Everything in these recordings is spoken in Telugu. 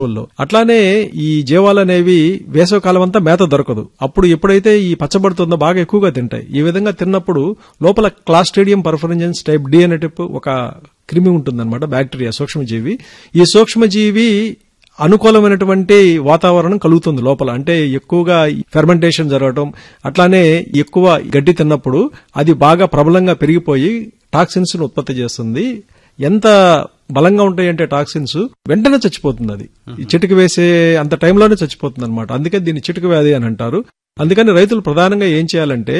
లో అట్లానే ఈ జీవాలు అనేవి వేసవి కాలం అంతా మేత దొరకదు అప్పుడు ఎప్పుడైతే ఈ పచ్చబడుతుందో బాగా ఎక్కువగా తింటాయి ఈ విధంగా తిన్నప్పుడు లోపల క్లాస్ట్రేడియం పర్ఫరెన్జెన్స్ టైప్ డి అనే type ఒక క్రిమి ఉంటుందన్నమాట బ్యాక్టీరియా సూక్ష్మజీవి ఈ సూక్ష్మజీవి అనుకూలమైనటువంటి వాతావరణం కలుగుతుంది లోపల అంటే ఎక్కువగా ఫెర్మెంటేషన్ జరగటం అట్లానే ఎక్కువ గడ్డి తిన్నప్పుడు అది బాగా ప్రబలంగా పెరిగిపోయి టాక్సిన్స్ ఉత్పత్తి చేస్తుంది ఎంత బలంగా ఉంటాయంటే టాక్సిన్స్ వెంటనే చచ్చిపోతుంది అది ఈ చిటికి వేసే అంత టైంలోనే చచ్చిపోతుంది అనమాట అందుకే దీన్ని చిటిక వ్యాధి అని అంటారు అందుకని రైతులు ప్రధానంగా ఏం చేయాలంటే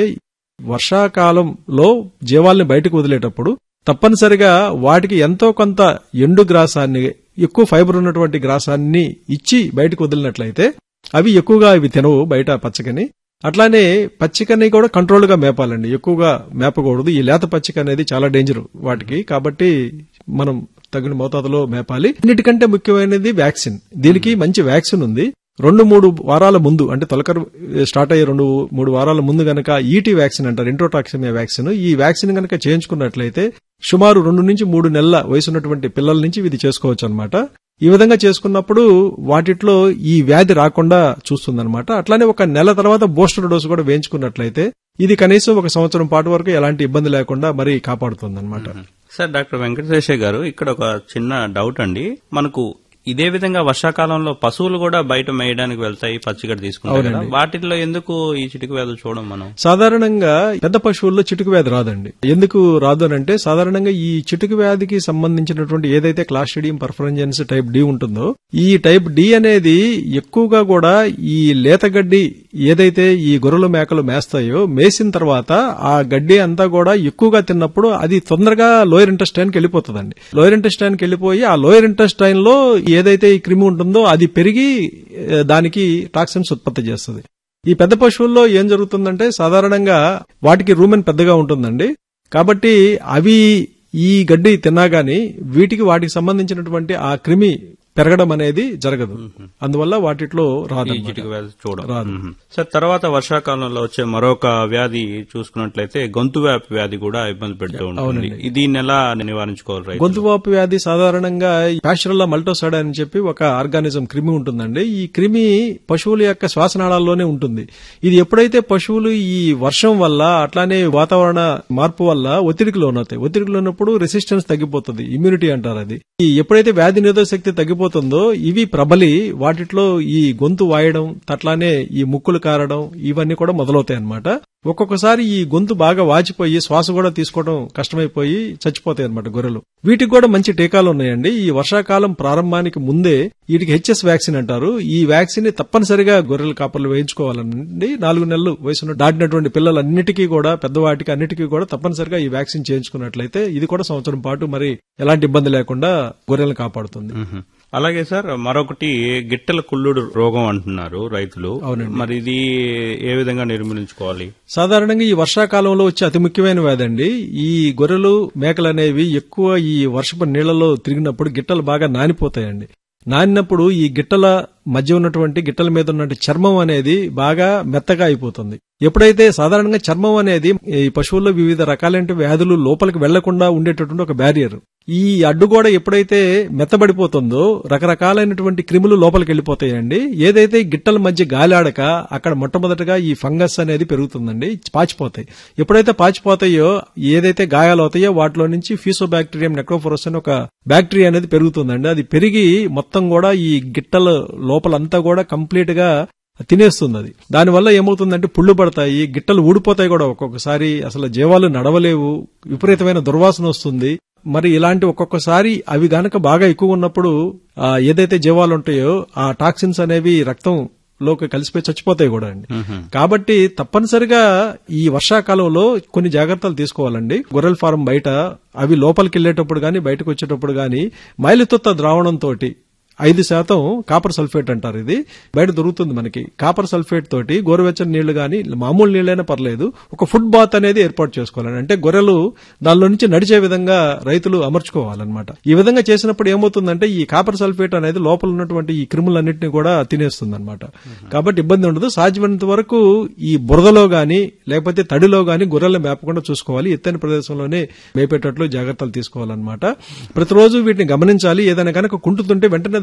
వర్షాకాలంలో జీవాల్ని బయటకు వదిలేటప్పుడు తప్పనిసరిగా వాటికి ఎంతో కొంత ఎండు గ్రాసాన్ని ఎక్కువ ఫైబర్ ఉన్నటువంటి గ్రాసాన్ని ఇచ్చి బయటకు వదిలినట్లయితే అవి ఎక్కువగా ఇవి తినవు బయట పచ్చకని అట్లానే పచ్చికని కూడా కంట్రోల్ గా మేపాలండి ఎక్కువగా మేపకూడదు ఈ లేత పచ్చిక అనేది చాలా డేంజర్ వాటికి కాబట్టి మనం తగిన మోతాదులో మేపాలి అన్నిటికంటే ముఖ్యమైనది వ్యాక్సిన్ దీనికి మంచి వ్యాక్సిన్ ఉంది రెండు మూడు వారాల ముందు అంటే తొలకర స్టార్ట్ అయ్యే రెండు మూడు వారాల ముందు గనక ఈటీ వ్యాక్సిన్ అంటారు ఇంట్రోటాక్సిమియా వ్యాక్సిన్ ఈ వ్యాక్సిన్ గనక చేయించుకున్నట్లయితే సుమారు రెండు నుంచి మూడు నెలల వయసున్నటువంటి పిల్లల నుంచి ఇది చేసుకోవచ్చు అనమాట ఈ విధంగా చేసుకున్నప్పుడు వాటిట్లో ఈ వ్యాధి రాకుండా చూస్తుందన్నమాట అట్లానే ఒక నెల తర్వాత బూస్టర్ డోసు కూడా వేయించుకున్నట్లయితే ఇది కనీసం ఒక సంవత్సరం పాటు వరకు ఎలాంటి ఇబ్బంది లేకుండా మరి కాపాడుతుంది సార్ డాక్టర్ వెంకటేశ్వర గారు ఇక్కడ ఒక చిన్న డౌట్ అండి మనకు ఇదే విధంగా వర్షాకాలంలో పశువులు కూడా బయట మేయడానికి వెళ్తాయి పచ్చిగడ్డి తీసుకుంటాయి కదా వాటిల్లో ఎందుకు ఈ చిటికి వ్యాధులు చూడం మనం సాధారణంగా పెద్ద పశువుల్లో చిటుకు వ్యాధి రాదండి ఎందుకు రాదు అని అంటే సాధారణంగా ఈ చిటుకు వ్యాధికి సంబంధించినటువంటి ఏదైతే క్లాస్ట్రిడియం పర్ఫరెన్జెన్స్ టైప్ డి ఉంటుందో ఈ టైప్ డి అనేది ఎక్కువగా కూడా ఈ లేతగడ్డి ఏదైతే ఈ గొర్రెలు మేకలు మేస్తాయో మేసిన తర్వాత ఆ గడ్డి అంతా కూడా ఎక్కువగా తిన్నప్పుడు అది తొందరగా లోయర్ ఇంటెస్టైన్కి వెళ్ళిపోతుందండి లోయర్ ఇంటెస్టైన్కి వెళ్ళిపోయి ఆ లోయర్ ఇంటెస్టైన్ లో ఏదైతే ఈ క్రిమి ఉంటుందో అది పెరిగి ఏ, దానికి టాక్సిన్స్ ఉత్పత్తి చేస్తుంది ఈ పెద్ద పశువుల్లో ఏం జరుగుతుందంటే సాధారణంగా వాటికి రూమెన్ పెద్దగా ఉంటుందండి కాబట్టి అవి ఈ గడ్డి తిన్నా గాని వీటికి వాటికి సంబంధించినటువంటి ఆ క్రిమి పెరగడం అనేది జరగదు అందువల్ల వాటిట్లో ఈ రాదు చిటికి వ్యాధి చూడం రాదు. మ్మ్. సార్ తర్వాత వర్షాకాలంలో వచ్చే మరొక వ్యాధి చూసుకున్నట్లయితే గొంతు వ్యాపి వ్యాధి కూడా ఇబ్బంది పెడుతూ ఉంటుంది దీన్ని ఎలా నివారించుకోవాలి రైతులు? గొంతువాపు వ్యాధి సాధారణంగా ప్యాచురల్లా మల్టోసైడ్ అని చెప్పి ఒక ఆర్గానిజం క్రిమి ఉంటుందండి ఈ క్రిమి పశువుల యొక్క శ్వాసనాళాల్లోనే ఉంటుంది ఇది ఎప్పుడైతే పశువులు ఈ వర్షం వల్ల అట్లానే వాతావరణ మార్పు వల్ల ఒత్తిడికి లోనవుతాయి ఒత్తిడికి లోనప్పుడు రెసిస్టెన్స్ తగ్గిపోతుంది ఇమ్యూనిటీ అంటారు అది ఈ ఎప్పుడైతే వ్యాధి నిరోధక శక్తి తగ్గిపోతుందో ఇవి ప్రబలి వాటిట్లో ఈ గొంతు వాయడం అట్లానే ఈ ముక్కులు కారడం ఇవన్నీ కూడా మొదలవుతాయి అన్నమాట ఒక్కొక్కసారి ఈ గొంతు బాగా వాచిపోయి శ్వాస కూడా తీసుకోవడం కష్టమైపోయి చచ్చిపోతాయి అన్నమాట గొర్రెలు వీటికి కూడా మంచి టీకాలు ఉన్నాయండి ఈ వర్షాకాలం ప్రారంభానికి ముందే వీటికి హెచ్ఎస్ వ్యాక్సిన్ అంటారు ఈ వ్యాక్సిన్ ని తప్పనిసరిగా గొర్రెల కాపర్లు వేయించుకోవాలండి నాలుగు నెలలు వయసున్న దాటినటువంటి పిల్లలన్నిటికీ కూడా పెద్దవాటికి అన్నిటికీ కూడా తప్పనిసరిగా ఈ వ్యాక్సిన్ చేయించుకున్నట్లయితే ఇది కూడా సంవత్సరం పాటు మరి ఎలాంటి ఇబ్బంది లేకుండా గొర్రెలను కాపాడుతుంది మ్మ్. అలాగే సార్ మరొకటి గిట్టెల కుళ్ళుడు రోగం అంటున్నారు రైతులు అవునండి. మరి ఇది ఏ విధంగా నిర్మూలించుకోవాలి సాధారణంగా ఈ వర్షాకాలంలో వచ్చే అతి ముఖ్యమైన వ్యాధి అండి ఈ గొర్రెలు మేకలు అనేవి ఎక్కువ ఈ వర్షపు నీళ్లలో తిరిగినప్పుడు గిట్టలు బాగా నానిపోతాయండి నానినప్పుడు ఈ గిట్టల మధ్య ఉన్నటువంటి గిట్టల మీద ఉన్నటువంటి చర్మం అనేది బాగా మెత్తగా అయిపోతుంది ఎప్పుడైతే సాధారణంగా చర్మం అనేది ఈ పశువుల్లో వివిధ రకాలైన వ్యాధులు లోపలికి వెళ్లకుండా ఉండేటటువంటి ఒక బ్యారియర్ ఈ అడ్డుగోడ ఎప్పుడైతే మెత్తబడిపోతుందో రకరకాలైనటువంటి క్రిములు లోపలికి వెళ్ళిపోతాయండి ఏదైతే గిట్టల మధ్య గాలి ఆడక అక్కడ మొట్టమొదటగా ఈ ఫంగస్ అనేది పెరుగుతుందండి పాచిపోతాయి ఎప్పుడైతే పాచిపోతాయో ఏదైతే గాయాలు అవుతాయో వాటిలో నుంచి ఫీసోబాక్టీరియం నెక్రోఫోరస్ అని ఒక బ్యాక్టీరియా అనేది పెరుగుతుందండి అది పెరిగి మొత్తం కూడా ఈ గిట్టల లోపలంతా కూడా కంప్లీట్ గా తినేస్తుంది అది దానివల్ల ఏమవుతుందంటే పుళ్ళు పడతాయి గిట్టలు ఊడిపోతాయి కూడా ఒక్కొక్కసారి అసలు జీవాలు నడవలేవు విపరీతమైన దుర్వాసన వస్తుంది మరి ఇలాంటి ఒక్కొక్కసారి అవి గనక బాగా ఎక్కువ ఉన్నప్పుడు ఆ, ఏదైతే జీవాలు ఉంటాయో ఆ టాక్సిన్స్ అనేవి రక్తం లోకి కలిసిపోయి చచ్చిపోతాయి కూడా అండి కాబట్టి తప్పనిసరిగా ఈ వర్షాకాలంలో కొన్ని జాగ్రత్తలు తీసుకోవాలండి గొర్రెల ఫారం బయట అవి లోపలికి వెళ్లేటప్పుడు గాని బయటకు వచ్చేటప్పుడు గాని మైలుతుత్త ద్రావణంతో ఐదు శాతం కాపర్ సల్ఫేట్ అంటారు ఇది బయట దొరుకుతుంది మనకి కాపర్ సల్ఫేట్ తోటి గోరువెచ్చని నీళ్లు గాని మామూలు నీళ్ళైనా పర్లేదు ఒక ఫుడ్ బాత్ అనేది ఏర్పాటు చేసుకోవాలని అంటే గొర్రెలు దానిలో నుంచి నడిచే విధంగా రైతులు అమర్చుకోవాలన్నమాట ఈ విధంగా చేసినప్పుడు ఏమవుతుందంటే ఈ కాపర్ సల్ఫేట్ అనేది లోపల ఉన్నటువంటి ఈ క్రిములన్నింటినీ కూడా తినేస్తుంది అనమాట కాబట్టి ఇబ్బంది ఉండదు సాధ్యమైనంత వరకు ఈ బురదలో గాని లేకపోతే తడిలో గాని గొర్రెలు మేపకుండా చూసుకోవాలి ఎత్తైన ప్రదేశంలోనే మేపేటట్లు జాగ్రత్తలు తీసుకోవాలన్నమాట ప్రతిరోజు వీటిని గమనించాలి ఏదైనా కనుక కుంటుతుంటే వెంటనే దాన్ని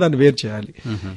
దాన్ని వేరు చేయాలి